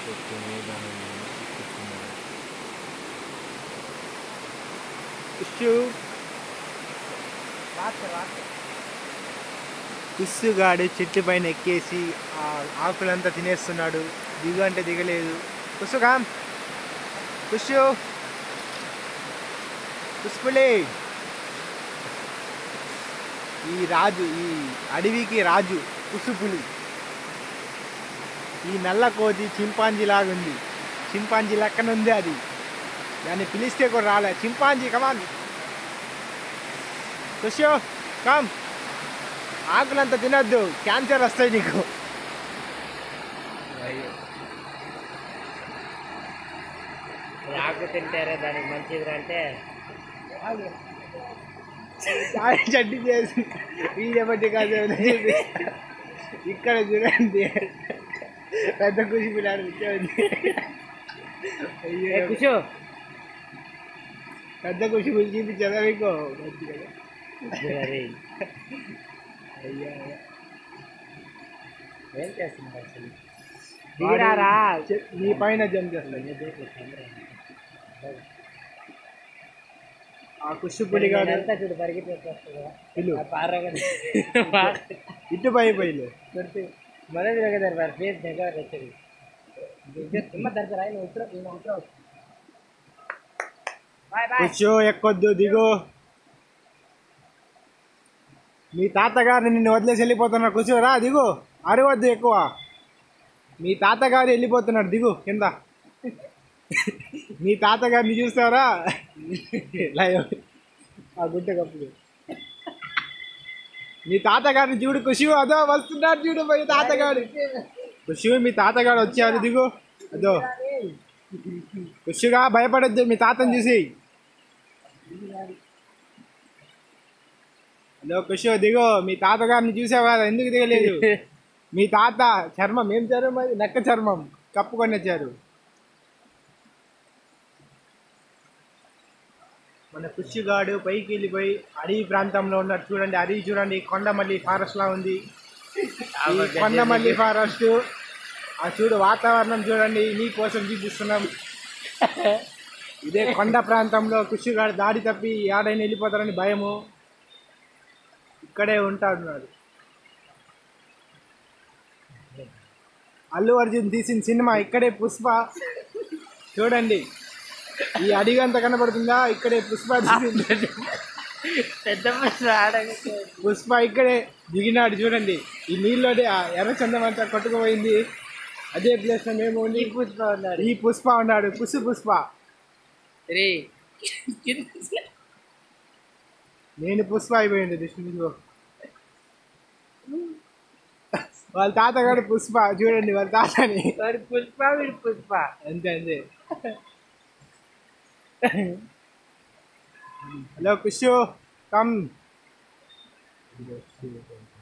పెట్టుకుని దాన్ని ఎక్కిస్తున్నాడు. కుష్షు కుస్సుగాడు చెట్టు పైన ఎక్కేసి ఆ ఆకులంతా తినేస్తున్నాడు దిగు అంటే దిగలేదు కుస్సుగా కుష్షు కుస్పులే ఈ రాజు ఈ అడవికి రాజు కుసుపులి ఈ నల్ల కోతి చింపాంజీ లాగా ఉంది చింపాంజీ లెక్కన ఉంది అది దాన్ని పిలిస్తే కూడా రాలే చింపాంజీ కమాన్ కుషో కమ్ ఆకులంతా తినొద్దు క్యాన్సర్ వస్తాయి నీకు ఆకు తింటారే దానికి మంచిది అంటే చాలా చడ్డీ చేసి వీడియో బట్టి కాదు ఇక్కడ చూడండి పెద్ద ఖుషి పిల్లాడు కూర్చోండి అయ్యో, కూర్చో పెద్ద ఖుషి గురించి చూపించదా మీకు అరే అయ్యో ఏం చేస్తున్నారు అసలు దిగిరారా నీ పైన జంప్ చేస్తాను ఆ కుషి పులిగాడు అంతా చూడు పరిగెత్తి పిలు పారగా ఇటు పై పైలు మొదటి దగ్గర వారి ఫేస్ దగ్గర వచ్చేది ತುಂಬ ತರ್ತಾರೆ ನೀವು ಉತ್ತರ ನೀವು ಉತ್ತರ ಬಾಯ್ ಬಾಯ್ కూర్చో ఎక్కొద్దు దిగు మీ తాతగారిని నిన్ను వదిలేసి వెళ్ళిపోతున్నారు కూర్చోరా దిగు అరవద్దు ఎక్కువ మీ తాతగారు వెళ్ళిపోతున్నాడు దిగు కింద మీ తాతగారిని చూస్తారా లైవ్. ఆ గుడ్డ కప్పు మీ తాతగారిని చూడు ఖుషి అదో వస్తున్నాడు చూడు మీ తాతగాడు ఖుషి మీ తాతగాడు వచ్చారు దిగు అదో ఖుషిగా భయపడొద్దు మీ తాతని చూసి హలో ఖుషి దిగో మీ తాతగారిని చూసావా ఎందుకు దిగలేదు మీ తాత చర్మం ఏం చర్మం అది నక్క చర్మం కప్పుకొని వచ్చారు మన కుషిగాడు పైకి వెళ్ళిపోయి అడవి ప్రాంతంలో ఉన్నాడు చూడండి అడవి చూడండి కొండమల్లి ఫారెస్ట్ లా ఉంది ఈ కొండమల్లి ఫారెస్ట్ ఆ చూడు వాతావరణం చూడండి మీకోసం చూపిస్తున్నాం ఇదే కొండ ప్రాంతంలో కుషిగాడు దాడి తప్పి ఏడైనా వెళ్ళిపోతారని భయము ఇక్కడే ఉంటాడు అల్లు అర్జున్ తీసిన సినిమా ఇక్కడే పుష్ప చూడండి ఈ అడిగి అంత కనబడుతుందా ఇక్కడే పుష్ప తీసింది. పెద్ద మనుషులు ఆడగా పుష్ప ఇక్కడే దిగినాడు చూడండి ఈ నీళ్ళలోనే ఆ ఎర్ర చందం అంతా కొట్టుకుపోయింది అదే ప్లేస్ లో మేము ఉండి పుష్ప ఉన్నారు ఈ పుష్ప ఉన్నాడు కుసు పుష్ప రే నేను పుష్ప అయిపోయింది దృష్టి వాళ్ళ తాతగాడు పుష్ప చూడండి వాళ్ళ తాతని వాడి పుష్ప వీడి పుష్ప అంతే అంతే హలో కుషు కమ్